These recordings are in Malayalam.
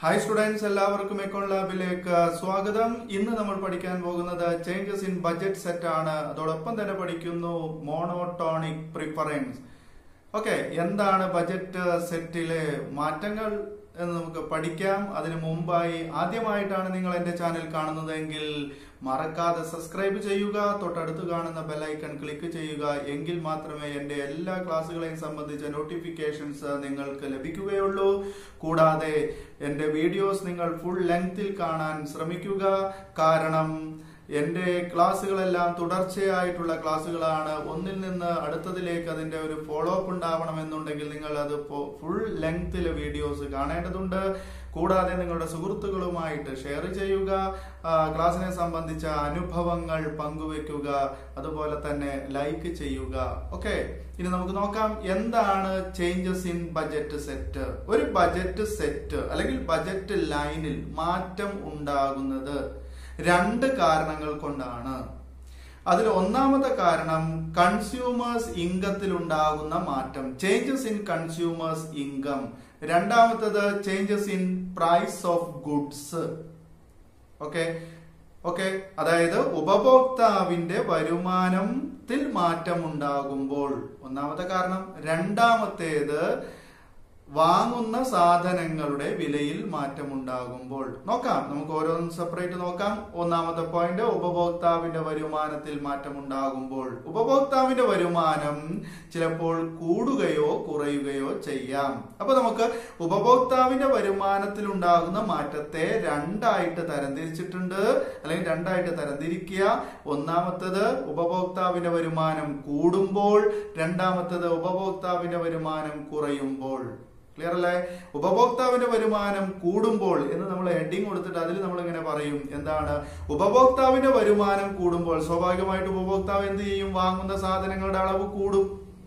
ഹായ് സ്റ്റുഡൻസ് എല്ലാവർക്കും എക്കോൺ ലാബിലേക്ക് സ്വാഗതം ഇന്ന് നമ്മൾ പഠിക്കാൻ പോകുന്നത് ചേഞ്ചസ് ഇൻ ബജറ്റ് സെറ്റ് ആണ് അതോടൊപ്പം തന്നെ പഠിക്കുന്നു മോണോട്ടോണിക് പ്രിഫറൻസ് ഓക്കെ എന്താണ് ബജറ്റ് സെറ്റിലെ മാറ്റങ്ങൾ എന്ന് നമുക്ക് പഠിക്കാം അതിനു മുമ്പായി ആദ്യമായിട്ടാണ് നിങ്ങൾ എന്റെ ചാനൽ കാണുന്നതെങ്കിൽ മറക്കാതെ സബ്സ്ക്രൈബ് ചെയ്യുക തൊട്ടടുത്ത് കാണുന്ന ബെല്ലൈക്കൺ ക്ലിക്ക് ചെയ്യുക എങ്കിൽ മാത്രമേ എന്റെ എല്ലാ ക്ലാസ്സുകളെയും സംബന്ധിച്ച നോട്ടിഫിക്കേഷൻസ് നിങ്ങൾക്ക് ലഭിക്കുകയുള്ളൂ കൂടാതെ എന്റെ വീഡിയോസ് നിങ്ങൾ ഫുൾ ലെങ്തിൽ കാണാൻ ശ്രമിക്കുക കാരണം എന്റെ ക്ലാസ്സുകളെല്ലാം തുടർച്ചയായിട്ടുള്ള ക്ലാസ്സുകളാണ് ഒന്നിൽ നിന്ന് അടുത്തതിലേക്ക് അതിന്റെ ഒരു ഫോളോ അപ്പ് ഉണ്ടാവണമെന്നുണ്ടെങ്കിൽ നിങ്ങൾ അത് ഫുൾ ലെങ്തിൽ വീഡിയോസ് കാണേണ്ടതുണ്ട് കൂടാതെ നിങ്ങളുടെ സുഹൃത്തുക്കളുമായിട്ട് ഷെയർ ചെയ്യുക ആ, ക്ലാസ്സിനെ സംബന്ധിച്ച അനുഭവങ്ങൾ പങ്കുവെക്കുക അതുപോലെ തന്നെ ലൈക്ക് ചെയ്യുക ഓക്കെ ഇനി നമുക്ക് നോക്കാം എന്താണ് ചേഞ്ചസ് ഇൻ ബജറ്റ് സെറ്റ് ഒരു ബജറ്റ് സെറ്റ് അല്ലെങ്കിൽ ബജറ്റ് ലൈനിൽ മാറ്റം ഉണ്ടാകുന്നത് രണ്ട് കാരണങ്ങൾ കൊണ്ടാണ് അതിൽ ഒന്നാമത്തെ കാരണം കൺസ്യൂമേഴ്സ് ഇൻകത്തിൽ ഉണ്ടാകുന്ന മാറ്റം ചേഞ്ചസ് ഇൻ കൺസ്യൂമേഴ്സ് ഇൻകം രണ്ടാമത്തത് changes in price of goods okay okay അതായത് ഉപഭോക്താവിന്റെ വരുമാനത്തിൽ മാറ്റം ഉണ്ടാകുമ്പോൾ ഒന്നാമത്തെ കാരണം രണ്ടാമത്തേത് വാങ്ങുന്ന സാധനങ്ങളുടെ വിലയിൽ മാറ്റമുണ്ടാകുമ്പോൾ നോക്കാം നമുക്ക് ഓരോന്ന് സെപ്പറേറ്റ് നോക്കാം ഒന്നാമത്തെ പോയിന്റ് ഉപഭോക്താവിന്റെ വരുമാനത്തിൽ മാറ്റമുണ്ടാകുമ്പോൾ ഉപഭോക്താവിന്റെ വരുമാനം ചിലപ്പോൾ കൂടുകയോ കുറയുകയോ ചെയ്യാം അപ്പൊ നമുക്ക് ഉപഭോക്താവിന്റെ വരുമാനത്തിൽ ഉണ്ടാകുന്ന മാറ്റത്തെ രണ്ടായിട്ട് തരംതിരിച്ചിട്ടുണ്ട് അല്ലെങ്കിൽ രണ്ടായിട്ട് തരംതിരിക്കുക ഒന്നാമത്തത് ഉപഭോക്താവിന്റെ വരുമാനം കൂടുമ്പോൾ രണ്ടാമത്തത് ഉപഭോക്താവിന്റെ വരുമാനം കുറയുമ്പോൾ ക്ലിയർ അല്ലേ ഉപഭോക്താവിന്റെ വരുമാനം കൂടുമ്പോൾ എന്ന് നമ്മൾ ഹെഡിങ് കൊടുത്തിട്ട് അതിൽ നമ്മൾ ഇങ്ങനെ പറയും എന്താണ് ഉപഭോക്താവിന്റെ വരുമാനം കൂടുമ്പോൾ സ്വാഭാവികമായിട്ട് ഉപഭോക്താവ് എന്ത് ചെയ്യും വാങ്ങുന്ന സാധനങ്ങളുടെ അളവ് കൂടും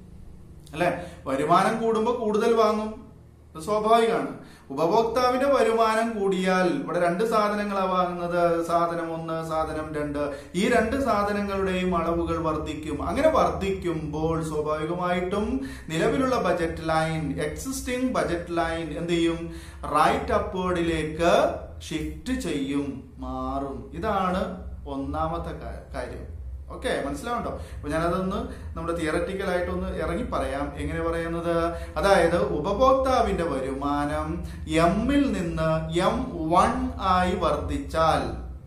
അല്ലെ വരുമാനം കൂടുമ്പോൾ കൂടുതൽ വാങ്ങും ഇത് സ്വാഭാവികമാണ് ഉപഭോക്താവിന്റെ വരുമാനം കൂടിയാൽ ഇവിടെ രണ്ട് സാധനങ്ങളാണ് വാങ്ങുന്നത് സാധനം ഒന്ന് സാധനം രണ്ട് ഈ രണ്ട് സാധനങ്ങളുടെയും അളവുകൾ വർദ്ധിക്കും അങ്ങനെ വർദ്ധിക്കുമ്പോൾ സ്വാഭാവികമായിട്ടും നിലവിലുള്ള budget line existing budget line എന്ത് ചെയ്യും റൈറ്റ് അപ്വേർഡിലേക്ക് ഷിഫ്റ്റ് ചെയ്യും മാറും ഇതാണ് ഒന്നാമത്തെ കാ- കാര്യം ഓക്കെ മനസ്സിലാവുണ്ടോ അപ്പൊ ഞാനതൊന്ന് നമ്മുടെ തിയററ്റിക്കൽ ആയിട്ടൊന്ന് ഇറങ്ങി പറയാം എങ്ങനെ പറയുന്നത് അതായത് ഉപഭോക്താവിന്റെ വരുമാനം എമ്മിൽ നിന്ന് എം വൺ ആയി വർദ്ധിച്ചാൽ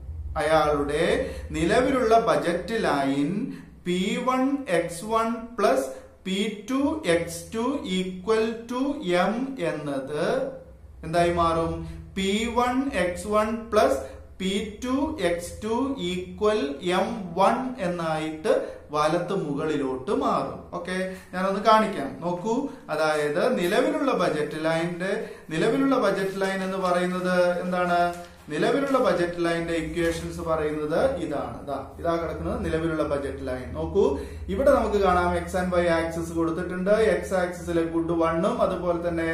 അയാളുടെ നിലവിലുള്ള budget line P one X one plus P two X two equal to M എന്നത് എന്തായി മാറും P one X one plus P two X two equal M one എന്നായിട്ട് വലത്ത് മുകളിലോട്ട് മാറും ഓക്കെ ഞാനൊന്ന് കാണിക്കാം നോക്കൂ അതായത് നിലവിലുള്ള ബജറ്റ് ലൈനിന്റെ നിലവിലുള്ള ബജറ്റ് ലൈൻ എന്ന് പറയുന്നത് എന്താണ് നിലവിലുള്ള ബജറ്റ് ലൈനിന്റെ ഇക്വേഷൻസ് പറയുന്നത് ഇതാണ് ഇതാ ഇതാ കിടക്കുന്നത് നിലവിലുള്ള ബജറ്റ് ലൈൻ നോക്കൂ ഇവിടെ നമുക്ക് കാണാം എക്സ് ആൻഡ് വൈ ആക്സിസ് കൊടുത്തിട്ടുണ്ട് എക്സ് ആക്സിസിലെ ഗുഡ് വണ്ണും അതുപോലെ തന്നെ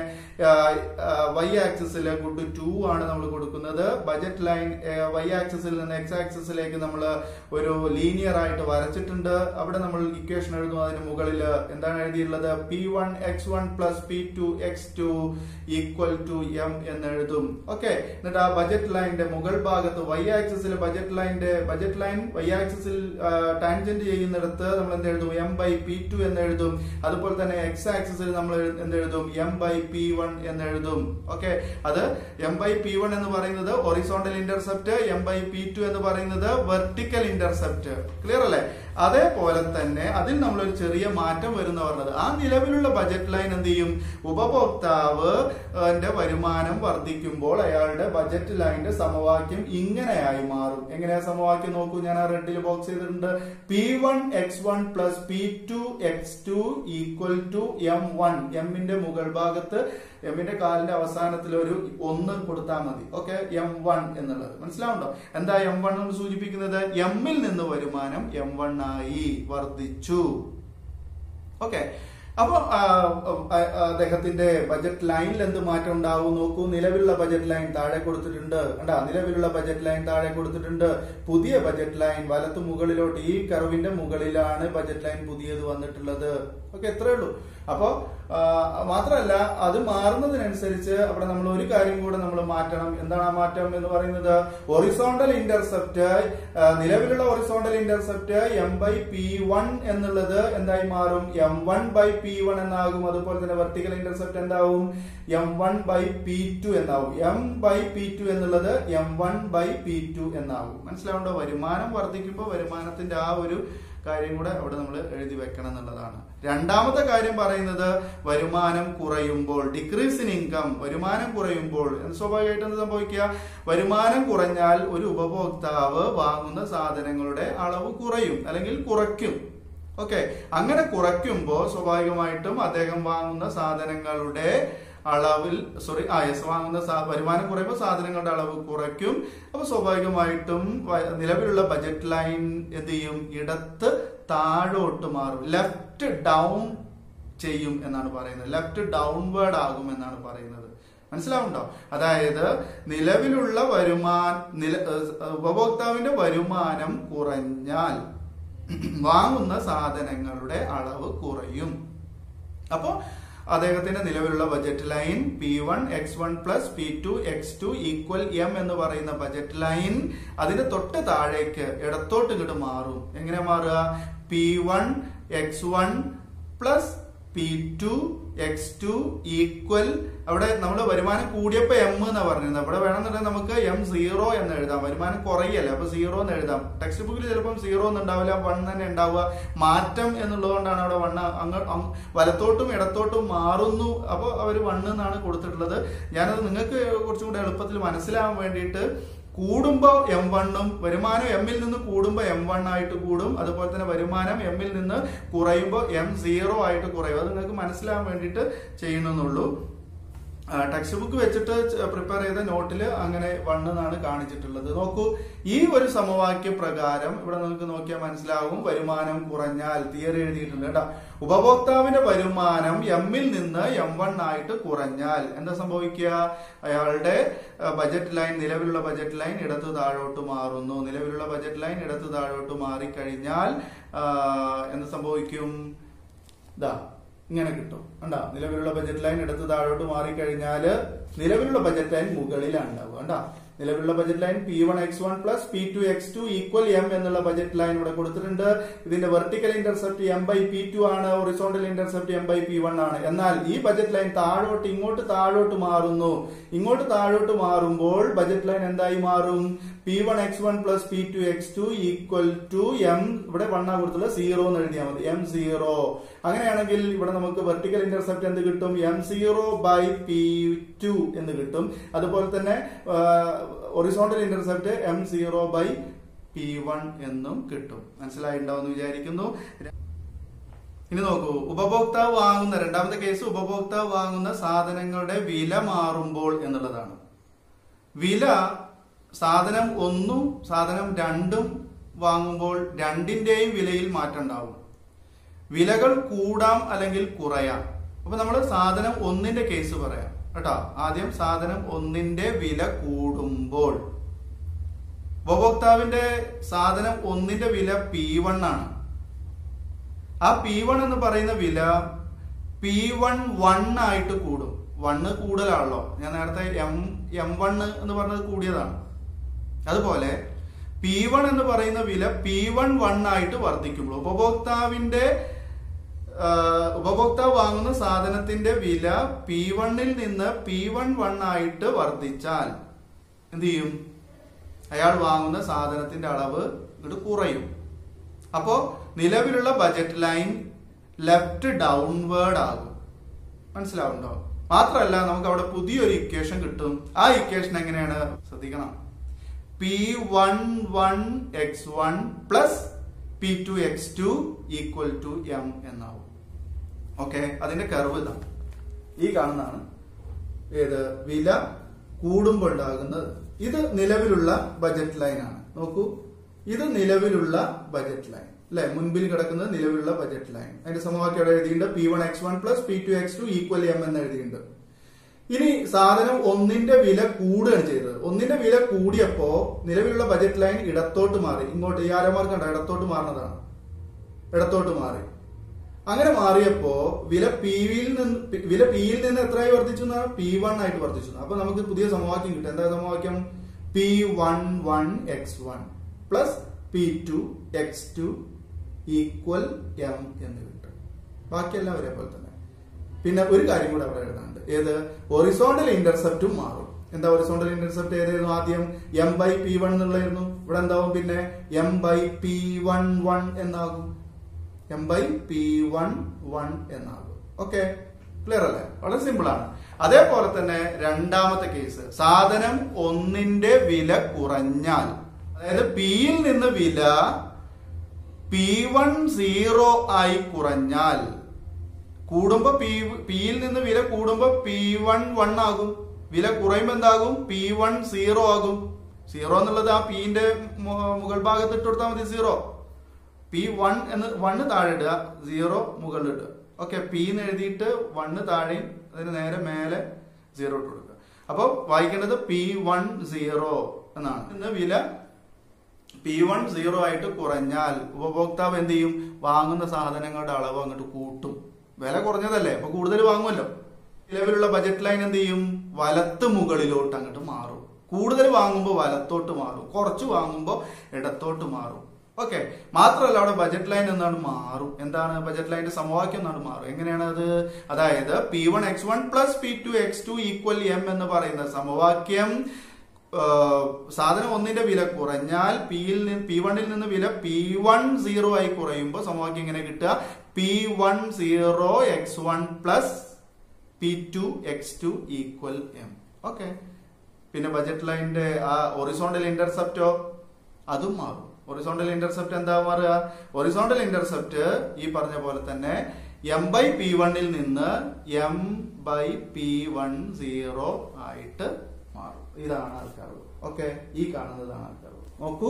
വൈ ആക്സിസിലെ ഗുഡ് ടു ആണ് നമ്മൾ കൊടുക്കുന്നത് ബജറ്റ് ലൈൻ വൈ ആക്സിസിൽ നിന്ന് എക്സ് ആക്സിസിലേക്ക് നമ്മൾ ഒരു ലീനിയർ ആയിട്ട് വരച്ചിട്ടുണ്ട് അവിടെ നമ്മൾ ഇക്വേഷൻ എഴുതും അതിന് മുകളിൽ എന്താണ് എഴുതിയിട്ടുള്ളത് P one X one plus P two X two equal to M എന്ന് എഴുതും ഓക്കെ എന്നിട്ട് ആ ബജറ്റ് ലൈനിന്റെ മുകൾ ഭാഗത്ത് വൈ ആക്സിസിൽ ബജറ്റ് ലൈനിന്റെ ബജറ്റ് ലൈൻ വൈ ആക്സിസിൽ ടാൻജന്റ് ചെയ്യുന്നിടത്ത് നമ്മൾ എന്ത് എഴുതും എം ബൈ പി ടു എന്ന് എഴുതും അതുപോലെ തന്നെ എക്സ് ആക്സിസിൽ നമ്മൾ എന്ത് എഴുതും എം ബൈ പി വൺ എന്ന് എഴുതും ഓക്കെ അത് എം ബൈ പി വൺ എന്ന് പറയുന്നത് horizontal intercept M by P two എന്ന് പറയുന്നത് വെർട്ടിക്കൽ ഇന്റർസെപ്റ്റ് ക്ലിയർ അല്ലേ അതേപോലെ തന്നെ അതിൽ നമ്മൾ ഒരു ചെറിയ മാറ്റം വരുന്ന പറഞ്ഞത് ആ നിലവിലുള്ള ബജറ്റ് ലൈൻ എന്ത് ചെയ്യും ഉപഭോക്താവ് ന്റെ വരുമാനം വർദ്ധിക്കുമ്പോൾ അയാളുടെ ബജറ്റ് ലൈനിന്റെ സമവാക്യം ഇങ്ങനെയായി മാറും എങ്ങനെയാ സമവാക്യം നോക്കൂ ഞാൻ ആ റെഡിൽ ബോക്സ് ചെയ്തിട്ടുണ്ട് P one X one plus P two X two equal to M one എമ്മിന്റെ മുകൾ ഭാഗത്ത് എമ്മിന്റെ കാലിന്റെ അവസാനത്തിൽ ഒരു ഒന്ന് കൊടുത്താൽ മതി ഓക്കെ എം വൺ എന്നുള്ളത് മനസ്സിലാവുണ്ടോ എന്താ എം വൺ എന്ന് സൂചിപ്പിക്കുന്നത് എമ്മിൽ നിന്ന് വരുമാനം എം വൺ ആയി വർദ്ധിച്ചു ഓക്കെ അപ്പൊ ആ, ആ, അദ്ദേഹത്തിന്റെ ബജറ്റ് ലൈനിൽ എന്ത് മാറ്റം ഉണ്ടാവും നോക്കൂ നിലവിലുള്ള ബജറ്റ് ലൈൻ താഴെ കൊടുത്തിട്ടുണ്ട് കണ്ടാ നിലവിലുള്ള ബജറ്റ് ലൈൻ താഴെ കൊടുത്തിട്ടുണ്ട് പുതിയ ബജറ്റ് ലൈൻ വലത്ത് മുകളിലോട്ട് ഈ കർവിന്റെ മുകളിലാണ് ബജറ്റ് ലൈൻ പുതിയത് വന്നിട്ടുള്ളത് ഓക്കെ ഇത്രേ ഉള്ളൂ അപ്പോ ആ, മാത്രമല്ല അത് മാറുന്നതിനനുസരിച്ച് അവിടെ നമ്മൾ ഒരു കാര്യം കൂടെ നമ്മൾ മാറ്റണം എന്താണ് ആ മാറ്റം എന്ന് പറയുന്നത് ഒറിസോണ്ടൽ ഇന്റർസെപ്റ്റ് നിലവിലുള്ള horizontal intercept M by P one എന്നുള്ളത് എന്തായി മാറും M one by P one എന്നാകും അതുപോലെ തന്നെ വെർട്ടിക്കൽ ഇന്റർസെപ്റ്റ് എന്താവും M one by P two എന്നാവും എം ബൈ പി ടു എന്നുള്ളത് M one by P two എന്നാവും മനസ്സിലാവുണ്ടോ വരുമാനം വർദ്ധിക്കുമ്പോൾ വരുമാനത്തിന്റെ ആ ഒരു കാര്യം കൂടെ അവിടെ നമ്മൾ എഴുതി വെക്കണം എന്നുള്ളതാണ് രണ്ടാമത്തെ കാര്യം പറയുന്നത് വരുമാനം കുറയുമ്പോൾ ഡിക്രീസ് ഇൻ ഇൻകം വരുമാനം കുറയുമ്പോൾ എന്ത് സ്വാഭാവികമായിട്ട് എന്ത് സംഭവിക്കുക വരുമാനം കുറഞ്ഞാൽ ഒരു ഉപഭോക്താവ് വാങ്ങുന്ന സാധനങ്ങളുടെ അളവ് കുറയും അല്ലെങ്കിൽ കുറയ്ക്കും ഓക്കെ അങ്ങനെ കുറയ്ക്കുമ്പോൾ സ്വാഭാവികമായിട്ടും അദ്ദേഹം വാങ്ങുന്ന സാധനങ്ങളുടെ അളവിൽ സോറി ആ യെസ് വാങ്ങുന്ന സാ- വരുമാനം കുറയുമ്പോൾ സാധനങ്ങളുടെ അളവ് കുറയ്ക്കും അപ്പൊ സ്വാഭാവികമായിട്ടും വ- നിലവിലുള്ള ബജറ്റ് ലൈൻ എന്ത് ചെയ്യും ഇടത്ത് താഴോട്ട് മാറും ലെഫ്റ്റ് ഡൗൺ ചെയ്യും എന്നാണ് പറയുന്നത് ലെഫ്റ്റ് ഡൗൺവേർഡ് ആകും എന്നാണ് പറയുന്നത് മനസ്സിലാവുണ്ടോ അതായത് നിലവിലുള്ള വരുമാന നില ഏഹ് ഉപഭോക്താവിന്റെ വരുമാനം കുറഞ്ഞാൽ വാങ്ങുന്ന സാധനങ്ങളുടെ അളവ് കുറയും അപ്പോ അദ്ദേഹത്തിന്റെ നിലവിലുള്ള budget line P one X one plus P two X two equal M എന്ന് പറയുന്ന ബജറ്റ് ലൈൻ അതിന്റെ തൊട്ട് താഴേക്ക് ഇടത്തോട്ട് ഇങ്ങോട്ട് മാറും എങ്ങനെ മാറുക P one X one plus P two X two equal അവിടെ നമ്മൾ വരുമാനം കൂടിയപ്പോ എം എന്നാ പറഞ്ഞിരുന്നത് അവിടെ വേണമെന്നുണ്ടെങ്കിൽ നമുക്ക് എം സീറോ എന്ന് എഴുതാം വരുമാനം കുറയല്ലേ അപ്പൊ സീറോ എന്ന് എഴുതാം ടെക്സ്റ്റ് ബുക്കിൽ ചിലപ്പം സീറോ എന്ന് ഉണ്ടാവില്ല വൺ തന്നെ ഉണ്ടാവുക മാറ്റം എന്നുള്ളതുകൊണ്ടാണ് അവിടെ വണ്ണ അങ്ങ് അങ് വലത്തോട്ടും ഇടത്തോട്ടും മാറുന്നു അപ്പോൾ അവർ വണ്ണ് എന്നാണ് കൊടുത്തിട്ടുള്ളത് ഞാനത് നിങ്ങൾക്ക് കുറച്ചും കൂടെ എളുപ്പത്തിൽ മനസ്സിലാവാൻ വേണ്ടിയിട്ട് കൂടുമ്പോ എം വണ്ണും വരുമാനം എമ്മിൽ നിന്ന് കൂടുമ്പോ എം വൺ ആയിട്ട് കൂടും അതുപോലെ തന്നെ വരുമാനം എമ്മിൽ നിന്ന് കുറയുമ്പോൾ എം സീറോ ആയിട്ട് കുറയും അത് നിങ്ങൾക്ക് മനസ്സിലാവാൻ വേണ്ടിയിട്ട് ചെയ്യണമെന്നുള്ളൂ ടെക്സ്റ്റ് ബുക്ക് വെച്ചിട്ട് പ്രിപ്പയർ ചെയ്ത നോട്ടിൽ അങ്ങനെ വൺ എന്നാണ് കാണിച്ചിട്ടുള്ളത് നോക്കൂ ഈ ഒരു സമവാക്യ പ്രകാരം ഇവിടെ നിങ്ങൾക്ക് നോക്കിയാൽ മനസ്സിലാകും വരുമാനം കുറഞ്ഞാൽ തിയറി എഴുതിയിട്ടുണ്ട് കേട്ടോ ഉപഭോക്താവിന്റെ വരുമാനം എമ്മിൽ നിന്ന് എം വൺ ആയിട്ട് കുറഞ്ഞാൽ എന്താ സംഭവിക്കുക അയാളുടെ ബജറ്റ് ലൈൻ നിലവിലുള്ള ബജറ്റ് ലൈൻ ഇടത്ത് താഴോട്ട് മാറുന്നു നിലവിലുള്ള ബജറ്റ് ലൈൻ ഇടത്ത് താഴോട്ട് മാറിക്കഴിഞ്ഞാൽ ആ, എന്ത് സംഭവിക്കും ഇതാ ഇങ്ങനെ കിട്ടും കണ്ടാ നിലവിലുള്ള ബജറ്റ് ലൈൻ എടുത്ത് താഴോട്ട് മാറിക്കഴിഞ്ഞാൽ നിലവിലുള്ള ബജറ്റ് ലൈൻ മുകളിലാണ് ഉണ്ടാവുക കണ്ടാ നിലവിലുള്ള budget line P one X one plus P two X two equal M എന്നുള്ള ബജറ്റ് ലൈൻ ഇവിടെ കൊടുത്തിട്ടുണ്ട് ഇതിന്റെ vertical intercept M by P two ആണ് horizontal intercept M by P one ആണ് എന്നാൽ ഈ ബജറ്റ് ലൈൻ താഴോട്ട് ഇങ്ങോട്ട് താഴോട്ട് മാറുന്നു ഇങ്ങോട്ട് താഴോട്ട് മാറുമ്പോൾ ബജറ്റ് ലൈൻ എന്തായി മാറും P one X one plus P two X two equal to M ഇവിടെ വണ്ണാ കൊടുത്തുള്ള സീറോ എന്ന് എഴുതിയാൽ മതി എം സീറോ അങ്ങനെയാണെങ്കിൽ ഇവിടെ നമുക്ക് വെർട്ടിക്കൽ ഇന്റർസെപ്റ്റ് എന്ത് കിട്ടും M zero by P two എന്ന് കിട്ടും അതുപോലെ തന്നെ horizontal intercept M zero by P one എന്നും കിട്ടും മനസ്സിലായിട്ടുണ്ടാവും വിചാരിക്കുന്നു ഇനി നോക്കൂ ഉപഭോക്താവ് വാങ്ങുന്ന രണ്ടാമത്തെ കേസ് ഉപഭോക്താവ് വാങ്ങുന്ന സാധനങ്ങളുടെ വില മാറുമ്പോൾ എന്നുള്ളതാണ് വില സാധനം ഒന്നും സാധനം രണ്ടും വാങ്ങുമ്പോൾ രണ്ടിന്റെയും വിലയിൽ മാറ്റം ഉണ്ടാവും വിലകൾ കൂടാം അല്ലെങ്കിൽ കുറയാം അപ്പൊ നമ്മൾ സാധനം ഒന്നിന്റെ കേസ് പറയാം കേട്ടോ ആദ്യം സാധനം ഒന്നിന്റെ വില കൂടുമ്പോൾ ഉപഭോക്താവിന്റെ സാധനം ഒന്നിന്റെ വില പി വൺ ആണ് ആ പി വൺ എന്ന് പറയുന്ന വില പി വൺ വൺ ആയിട്ട് കൂടും വണ്ണ് കൂടുതലാണല്ലോ ഞാൻ നേരത്തെ എം എം വൺ എന്ന് പറഞ്ഞത് കൂടിയതാണ് അതുപോലെ പി വൺ എന്ന് പറയുന്ന വില പി വൺ വൺ ആയിട്ട് വർദ്ധിക്കുമ്പോൾ ഉപഭോക്താവിന്റെ ആ, ഉപഭോക്താവ് വാങ്ങുന്ന സാധനത്തിന്റെ വില പി വണ്ണിൽ നിന്ന് പി വൺ വൺ ആയിട്ട് വർദ്ധിച്ചാൽ എന്ത് ചെയ്യും അയാൾ വാങ്ങുന്ന സാധനത്തിന്റെ അളവ് ഇത് കുറയും അപ്പോ നിലവിലുള്ള ബജറ്റ് ലൈൻ ലെഫ്റ്റ് ഡൗൺവേർഡ് ആകും മനസ്സിലാവുണ്ടോ മാത്രമല്ല നമുക്ക് അവിടെ പുതിയൊരു ഇക്വേഷൻ കിട്ടും ആ ഇക്വേഷൻ എങ്ങനെയാണ് ശ്രദ്ധിക്കണം P one one X one plus P two X two equal to M എന്നാവും ഓക്കെ അതിന്റെ കർവ് ഇതാ ഈ കാണുന്നതാണ് ഏത് വില കൂടുമ്പോൾ ഉണ്ടാകുന്നത് ഇത് നിലവിലുള്ള ബജറ്റ് ലൈൻ ആണ് നോക്കൂ ഇത് നിലവിലുള്ള ബജറ്റ് ലൈൻ അല്ലെ മുൻപിൽ കിടക്കുന്നത് നിലവിലുള്ള ബജറ്റ് ലൈൻ അതിന്റെ സമവാക്യം അവിടെ എഴുതിയിട്ടുണ്ട് P one X one plus P two X two equal M എന്ന് എഴുതിയിട്ടുണ്ട് ഇനി സാധനം ഒന്നിന്റെ വില കൂടുകയാണ് ചെയ്തത് ഒന്നിന്റെ വില കൂടിയപ്പോ നിലവിലുള്ള ബജറ്റ് ലൈൻ ഇടത്തോട്ട് മാറി ഇങ്ങോട്ട് ഈ ആരോമാർക്ക് കണ്ടോ ഇടത്തോട്ട് മാറുന്നതാണ് ഇടത്തോട്ട് മാറി അങ്ങനെ മാറിയപ്പോ വില പി വിയിൽ നിന്ന് പി- വില പിയിൽ നിന്ന് എത്രയായി വർദ്ധിച്ചു പി വൺ ആയിട്ട് വർദ്ധിച്ചു അപ്പൊ നമുക്ക് പുതിയ സമവാക്യം കിട്ടും എന്താ സമവാക്യം P one one X one plus P two X two equal M എന്ന് കിട്ടും ബാക്കിയെല്ലാം ഒരേപോലെ തന്നെ പിന്നെ ഒരു കാര്യം കൂടെ അവിടെ എഴുതാനുണ്ട് ഏത് ഒറിസോണ്ടൽ ഇന്റർസെപ്റ്റും മാറും എന്താ ഒറിസോണ്ടൽ ഇന്റർസെപ്റ്റ് ഏതായിരുന്നു ആദ്യം എം ബൈ പി വൺ എന്നുള്ളായിരുന്നു ഇവിടെ എന്താവും പിന്നെ M by P one one എന്നാകും M by P one one എന്നാകും ഓക്കെ ക്ലിയർ അല്ലേ വളരെ സിമ്പിൾ ആണ് അതേപോലെ തന്നെ രണ്ടാമത്തെ കേസ് സാധനം ഒന്നിന്റെ വില കുറഞ്ഞാൽ അതായത് പിയിൽ നിന്ന് വില പി വൺ സീറോ ആയി കുറഞ്ഞാൽ കൂടുമ്പോ പി പിയിൽ നിന്ന് വില കൂടുമ്പോ പി വൺ വൺ ആകും വില കുറയുമ്പോ എന്താകും പി വൺ സീറോ ആകും സീറോ എന്നുള്ളത് ആ പിന്റെ മുകൾ ഭാഗത്ത് ഇട്ട് കൊടുത്താൽ മതി സീറോ പി വൺ എന്ന് വണ്ണ് താഴെ ഇടുക സീറോ മുകളിൽ ഇടുക ഓക്കെ പി എന്ന് എഴുതിയിട്ട് വണ്ണ് താഴെയും അതിന് നേരെ മേലെ സീറോ ഇട്ട് കൊടുക്കുക അപ്പോൾ വായിക്കേണ്ടത് പി വൺ സീറോ എന്നാണ് ഇന്ന് വില പി വൺ സീറോ ആയിട്ട് കുറഞ്ഞാൽ ഉപഭോക്താവ് എന്ത് ചെയ്യും വാങ്ങുന്ന സാധനങ്ങളുടെ അളവ് അങ്ങോട്ട് കൂട്ടും വില കുറഞ്ഞതല്ലേ അപ്പൊ കൂടുതൽ വാങ്ങുമല്ലോ നിലവിലുള്ള ബജറ്റ് ലൈൻ എന്ത് ചെയ്യും വലത്ത് മുകളിലോട്ട് അങ്ങോട്ട് മാറും കൂടുതൽ വാങ്ങുമ്പോൾ വലത്തോട്ട് മാറും കുറച്ച് വാങ്ങുമ്പോൾ ഇടത്തോട്ട് മാറും ഓക്കെ മാത്രമല്ല അവിടെ ബജറ്റ് ലൈൻ എന്നാണ് മാറും എന്താണ് ബജറ്റ് ലൈനിന്റെ സമവാക്യം എന്നാണ് മാറും എങ്ങനെയാണ് അത് അതായത് P one X one plus P two X two equal M എന്ന് പറയുന്ന സമവാക്യം ഏഹ്, സാധനം ഒന്നിന്റെ വില കുറഞ്ഞാൽ പിയിൽ നിന്ന് പി വണ്ണിൽ നിന്ന് വില പി വൺ സീറോ ആയി കുറയുമ്പോൾ സമവാക്യം ഇങ്ങനെ കിട്ടുക P one zero X one plus P two X two equal M okay പിന്നെ ബജറ്റ് ലൈനിന്റെ ആ ഒറിസോണ്ടൽ ഇന്റർസെപ്റ്റോ അതും മാറും ഒറിസോണ്ടൽ ഇന്റർസെപ്റ്റ് എന്താ മാറുക ഒറിസോണ്ടൽ ഇന്റർസെപ്റ്റ് ഈ പറഞ്ഞ പോലെ തന്നെ എം ബൈ പി വണ്ണിൽ നിന്ന് M by P one zero ആയിട്ട് മാറും ഇതാണ് ആൾക്കാർ ഓക്കെ ഈ കാണുന്നതാണ് ആൾക്കാർ നോക്കൂ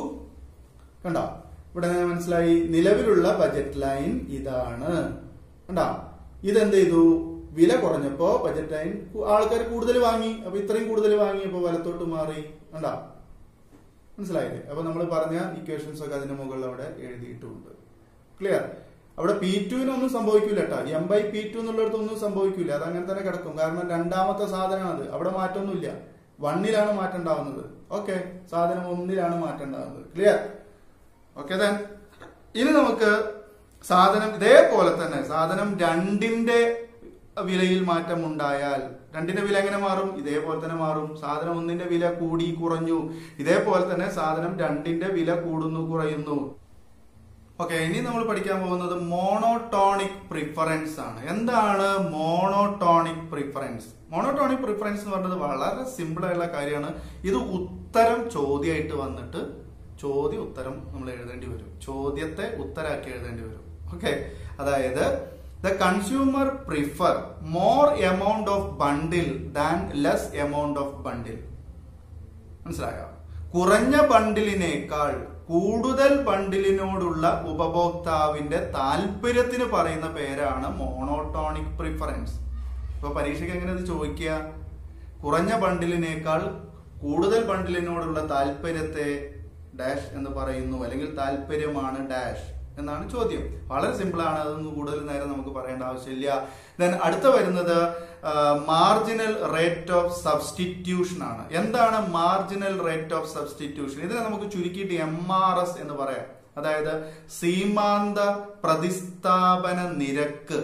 കണ്ടോ ഇവിടെ മനസ്സിലായി നിലവിലുള്ള ബജറ്റ് ലൈൻ ഇതാണ് കണ്ടോ ഇതെന്ത് ചെയ്തു വില കുറഞ്ഞപ്പോ ബജറ്റ് ലൈൻ ആൾക്കാർ കൂടുതൽ വാങ്ങി അപ്പൊ ഇത്രയും കൂടുതൽ വാങ്ങിയപ്പോ വലത്തോട്ട് മാറി കണ്ടോ മനസ്സിലായില്ലേ അപ്പൊ നമ്മൾ പറഞ്ഞ ഇക്വേഷൻസ് ഒക്കെ അതിന്റെ മുകളിൽ അവിടെ എഴുതിയിട്ടുണ്ട് ക്ലിയർ അവിടെ പി ടുവിനൊന്നും സംഭവിക്കില്ല കേട്ടോ എം ബൈ പി ടു എന്നുള്ളിടത്ത് ഒന്നും സംഭവിക്കില്ല അത് അങ്ങനെ തന്നെ കിടക്കും കാരണം രണ്ടാമത്തെ സാധനമാണ് അത് അവിടെ മാറ്റമൊന്നുമില്ല വണ്ണിലാണ് മാറ്റം ഉണ്ടാവുന്നത് ഓക്കെ സാധനം ഒന്നിലാണ് മാറ്റം ഉണ്ടാവുന്നത് ക്ലിയർ ഓക്കെ then ഇനി നമുക്ക് സാധനം ഇതേപോലെ തന്നെ സാധനം രണ്ടിന്റെ വിലയിൽ മാറ്റം ഉണ്ടായാൽ രണ്ടിന്റെ വില എങ്ങനെ മാറും ഇതേപോലെ തന്നെ മാറും സാധനം ഒന്നിന്റെ വില കൂടി കുറഞ്ഞു ഇതേപോലെ തന്നെ സാധനം രണ്ടിന്റെ വില കൂടുന്നു കുറയുന്നു ഓക്കെ ഇനി നമ്മൾ പഠിക്കാൻ പോകുന്നത് മോണോട്ടോണിക് പ്രിഫറൻസ് ആണ് എന്താണ് മോണോട്ടോണിക് പ്രിഫറൻസ് മോണോട്ടോണിക് പ്രിഫറൻസ് എന്ന് പറയുന്നത് വളരെ സിമ്പിൾ ആയിട്ടുള്ള കാര്യമാണ് ഇത് ഉത്തരം ചോദ്യമായിട്ട് വന്നിട്ട് ചോദ്യ ഉത്തരം നമ്മൾ എഴുതേണ്ടി വരും ചോദ്യത്തെ ഉത്തരാക്കി എഴുതേണ്ടി വരും ഓക്കെ അതായത് the consumer prefer more amount of bundle than less amount of bundle മനസ്സിലായോ കുറഞ്ഞ ബണ്ടിലിനേക്കാൾ കൂടുതൽ ബണ്ടിലിനോടുള്ള ഉപഭോക്താവിന്റെ താല്പര്യത്തിന് പറയുന്ന പേരാണ് മോണോട്ടോണിക് പ്രിഫറൻസ് ഇപ്പൊ പരീക്ഷയ്ക്ക് എങ്ങനെ ഇത് ചോദിക്കുക കുറഞ്ഞ ബണ്ടിലിനേക്കാൾ കൂടുതൽ ബണ്ടിലിനോടുള്ള താല്പര്യത്തെ ഡാഷ് എന്ന് പറയുന്നു അല്ലെങ്കിൽ താല്പര്യമാണ് ഡാഷ് എന്നാണ് ചോദ്യം വളരെ സിമ്പിൾ ആണ് അതൊന്നും കൂടുതൽ നേരം നമുക്ക് പറയേണ്ട ആവശ്യമില്ല ദെൻ അടുത്ത വരുന്നത് മാർജിനൽ റേറ്റ് ഓഫ് സബ്സ്റ്റിറ്റ്യൂഷൻ ആണ് എന്താണ് മാർജിനൽ റേറ്റ് ഓഫ് സബ്സ്റ്റിറ്റ്യൂഷൻ ഇതിനെ നമുക്ക് ചുരുക്കിയിട്ട് എം ആർ എസ് എന്ന് പറയാം അതായത് സീമാന്ത പ്രതിസ്ഥാപന നിരക്ക്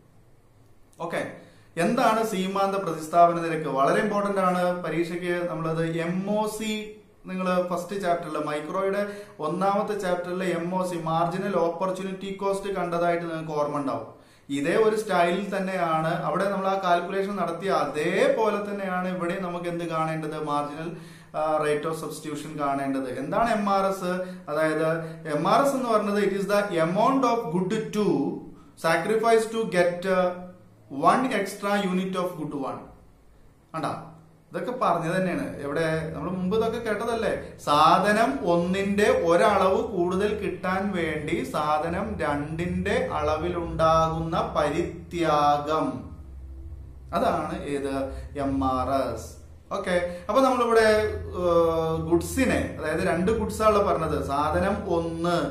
ഓക്കെ എന്താണ് സീമാന്ത പ്രതിസ്ഥാപന നിരക്ക് വളരെ ഇമ്പോർട്ടന്റ് ആണ് പരീക്ഷയ്ക്ക് നമ്മളത് എം ഒ സി നിങ്ങൾ ഫസ്റ്റ് ചാപ്റ്ററിൽ മൈക്രോയുടെ ഒന്നാമത്തെ ചാപ്റ്ററിൽ M O C marginal opportunity cost കണ്ടതായിട്ട് നിങ്ങൾക്ക് ഓർമ്മ ഉണ്ടാവും ഇതേ ഒരു സ്റ്റൈലിൽ തന്നെയാണ് അവിടെ നമ്മൾ ആ കാൽക്കുലേഷൻ നടത്തിയ അതേപോലെ തന്നെയാണ് ഇവിടെ നമുക്ക് എന്ത് കാണേണ്ടത് മാർജിനൽ റേറ്റ് ഓഫ് സബ്സ്റ്റിറ്റ്യൂഷൻ കാണേണ്ടത് എന്താണ് എം ആർ എസ് അതായത് എം ആർ എസ് എന്ന് പറയുന്നത് it is the amount of good to sacrifice to get one extra unit of good one കണ്ടാ ഇതൊക്കെ പറഞ്ഞു തന്നെയാണ് എവിടെ നമ്മൾ മുമ്പ് ഇതൊക്കെ കേട്ടതല്ലേ സാധനം ഒന്നിന്റെ ഒരളവ് കൂടുതൽ കിട്ടാൻ വേണ്ടി സാധനം രണ്ടിന്റെ അളവിലുണ്ടാകുന്ന പരിത്യാഗം അതാണ് ഏത് എം ആർ എസ് ഓക്കെ അപ്പൊ നമ്മളിവിടെ ഗുഡ്സിനെ അതായത് രണ്ട് ഗുഡ്സാണല്ലോ പറഞ്ഞത് സാധനം ഒന്ന്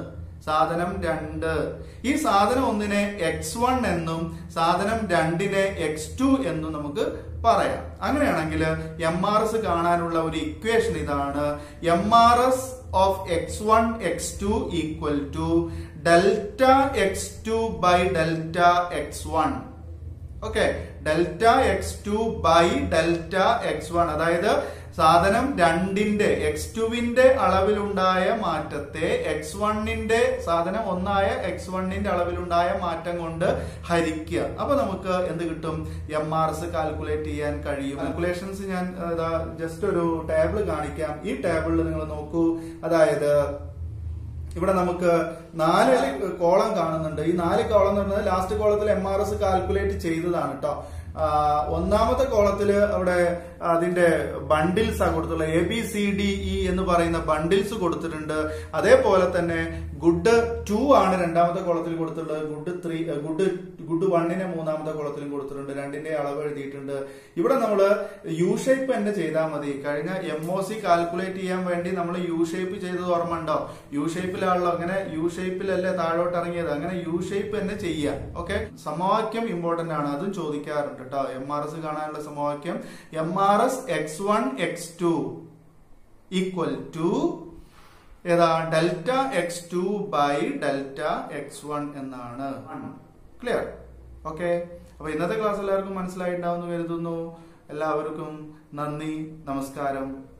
സാധനം രണ്ട് ഈ സാധനം ഒന്നിനെ എക്സ് വൺ എന്നും സാധനം രണ്ടിനെ എക്സ് ടു എന്നും നമുക്ക് പറയാം അങ്ങനെയാണെങ്കിൽ എം ആർ എസ് കാണാനുള്ള ഒരു ഇക്വേഷൻ ഇതാണ് M R S of X one X two equal to delta X two by delta X one okay delta X two by delta X one അതായത് സാധനം രണ്ടിന്റെ എക്സ് ടുവിന്റെ അളവിലുണ്ടായ മാറ്റത്തെ എക്സ് വണ്ണിന്റെ സാധനം ഒന്നായ എക്സ് വണ്ണിന്റെ അളവിലുണ്ടായ മാറ്റം കൊണ്ട് ഹരിക്കുക അപ്പൊ നമുക്ക് എന്ത് കിട്ടും എം ആർ എസ് കാൽക്കുലേറ്റ് ചെയ്യാൻ കഴിയും കാൽക്കുലേഷൻസ് ഞാൻ ജസ്റ്റ് ഒരു ടേബിൾ കാണിക്കാം ഈ ടേബിളിൽ നിങ്ങൾ നോക്കൂ അതായത് ഇവിടെ നമുക്ക് നാല് കോളം കാണുന്നുണ്ട് ഈ നാല് കോളം എന്ന് പറഞ്ഞാൽ ലാസ്റ്റ് കോളത്തിൽ എം ആർ എസ് കാൽക്കുലേറ്റ് ചെയ്തതാണ് കേട്ടോ ഒന്നാമത്തെ കോളത്തില് അവിടെ അതിന്റെ ബണ്ടിൽസ് ആ കൊടുത്തുള്ളത് A B C D E എന്ന് പറയുന്ന ബണ്ടിൽസ് കൊടുത്തിട്ടുണ്ട് അതേപോലെ തന്നെ ഗുഡ് ടു ആണ് രണ്ടാമത്തെ കോളത്തിൽ കൊടുത്തിട്ടുള്ളത് ഗുഡ് ത്രീ ഗുഡ് ഗുഡ് വണ്ണിനെ മൂന്നാമത്തെ കോളത്തിലും കൊടുത്തിട്ടുണ്ട് രണ്ടിന്റെ അളവ് എഴുതിയിട്ടുണ്ട് ഇവിടെ നമ്മൾ യു ഷേപ്പ് തന്നെ ചെയ്താൽ മതി കഴിഞ്ഞ എം ഒ സി കാൽക്കുലേറ്റ് ചെയ്യാൻ വേണ്ടി നമ്മൾ യു ഷേപ്പ് ചെയ്തത് ഓർമ്മ ഉണ്ടോ യു ഷേപ്പിലാണല്ലോ അങ്ങനെ യു ഷേപ്പിലല്ലേ താഴോട്ട് ഇറങ്ങിയത് അങ്ങനെ യു ഷേപ്പ് തന്നെ ചെയ്യാം ഓക്കെ സമവാക്യം ഇമ്പോർട്ടന്റ് ആണ് അതും ചോദിക്കാറുണ്ട് കേട്ടോ എം ആർ എസ് കാണാനുള്ള സമവാക്യം M R S X one X two equal to ഏതാ delta X two by delta X one എന്നാണ് ക്ലിയർ ഓക്കെ അപ്പൊ ഇന്നത്തെ ക്ലാസ് എല്ലാവർക്കും മനസ്സിലായിട്ടുണ്ടാവുമെന്ന് കരുതുന്നു എല്ലാവർക്കും നന്ദി നമസ്കാരം